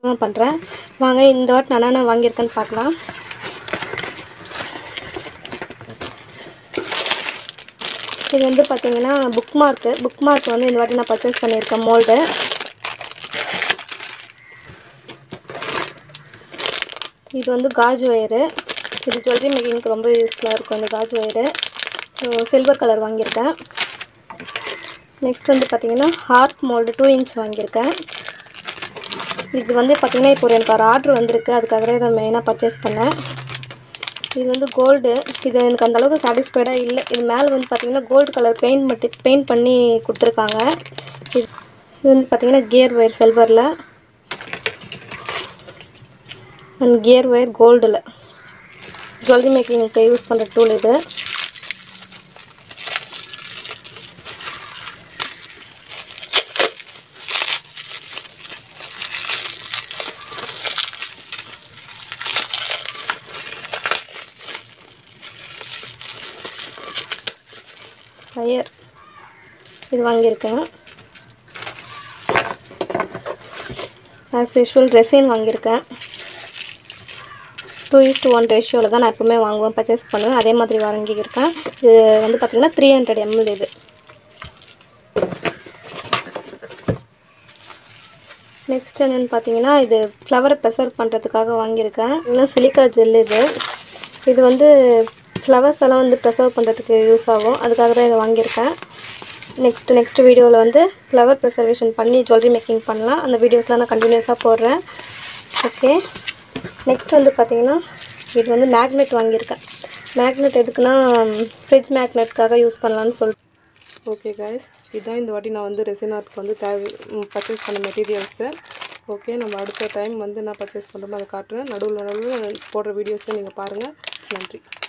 தான் பண்ணுறேன் வாங்க இந்த வாட்டி நான் என்னென்ன வாங்கியிருக்கேன்னு பார்க்கலாம் இது வந்து பார்த்தீங்கன்னா புக் மார்க்கு புக் மார்க் வந்து இந்த வாட்டி நான் பர்ச்சேஸ் பண்ணியிருக்கேன் மோல்டு இது வந்து காஜ் ஒயரு இது ஜுவல்லரி மேக்கிங்க்கு ரொம்ப யூஸ்ஃபுல்லாக இருக்கும் இந்த காஜ் ஒயரு சில்வர் கலர் வாங்கியிருக்கேன் நெக்ஸ்ட் வந்து பார்த்தீங்கன்னா ஹார்ட் மோல்டு டூ இன்ச் வாங்கியிருக்கேன் இது வந்து பார்த்தீங்கன்னா இப்போ ஒரு எனக்கு ஒரு ஆர்டர் வந்திருக்கு அதுக்காக இதை மெயினாக பர்ச்சேஸ் பண்ணேன் இது வந்து கோல்டு இது எனக்கு அந்த அளவுக்கு சாட்டிஸ்ஃபைடாக இல்லை இது மேலே வந்து பார்த்தீங்கன்னா கோல்டு கலர் பெயிண்ட் மட்டும் பெயிண்ட் பண்ணி கொடுத்துருக்காங்க இது இது வந்து பார்த்தீங்கன்னா கியர் ஒயர் சில்வரில் அண்ட் கியர் ஒயர் கோல்டில் ஜுவல்லரி மேக்கிங்க்கு யூஸ் பண்ணுற டூல் இது ஃபயர் இது வாங்கியிருக்கேன் ஆஸ் யூஷுவல் ரெசின் வாங்கியிருக்கேன் டூ இஸ் டு ஒன் ரேஷியோவில் தான் நான் எப்பவுமே வாங்குவேன் பர்ச்சேஸ் பண்ணுவேன் அதே மாதிரி வாங்கியிருக்கேன் இது வந்து பார்த்திங்கன்னா த்ரீ ஹண்ட்ரட் எம்எல் இது நெக்ஸ்ட் என்னென்னு பார்த்தீங்கன்னா இது ஃப்ளவரை ப்ரெசர்வ் பண்ணுறதுக்காக வாங்கியிருக்கேன் இன்னும் சிலிக்கா ஜெல் இது இது வந்து ஃப்ளவர்ஸ் எல்லாம் வந்து ப்ரெசர்வ் பண்ணுறதுக்கு யூஸ் ஆகும் அதுக்காக தான் இதை வாங்கியிருக்கேன் நெக்ஸ்ட் நெக்ஸ்ட் வீடியோவில் வந்து ஃப்ளவர் ப்ரிசர்வேஷன் பண்ணி ஜுவல்லரி மேக்கிங் பண்ணலாம் அந்த வீடியோஸ்லாம் நான் கண்டினியூஸாக போடுறேன் ஓகே நெக்ஸ்ட் வந்து பார்த்தீங்கன்னா இது வந்து மேக்னெட் வாங்கியிருக்கேன் மேக்னெட் எதுக்குன்னா ஃப்ரிட்ஜ் மேக்னெட்காக யூஸ் பண்ணலான்னு சொல்லிட்டு ஓகே கைஸ் இதுதான் இந்த வாட்டி நான் வந்து ரெசின் ஆர்ட்க்கு வந்து தேவை பர்ச்சேஸ் பண்ண மெட்டீரியல்ஸு ஓகே நம்ம அடுத்த டைம் வந்து நான் பர்ச்சேஸ் பண்ணுறோமோ அதை காட்டுறேன் நடுவில் நடுவில் போடுற வீடியோஸை நீங்கள் பாருங்கள் நன்றி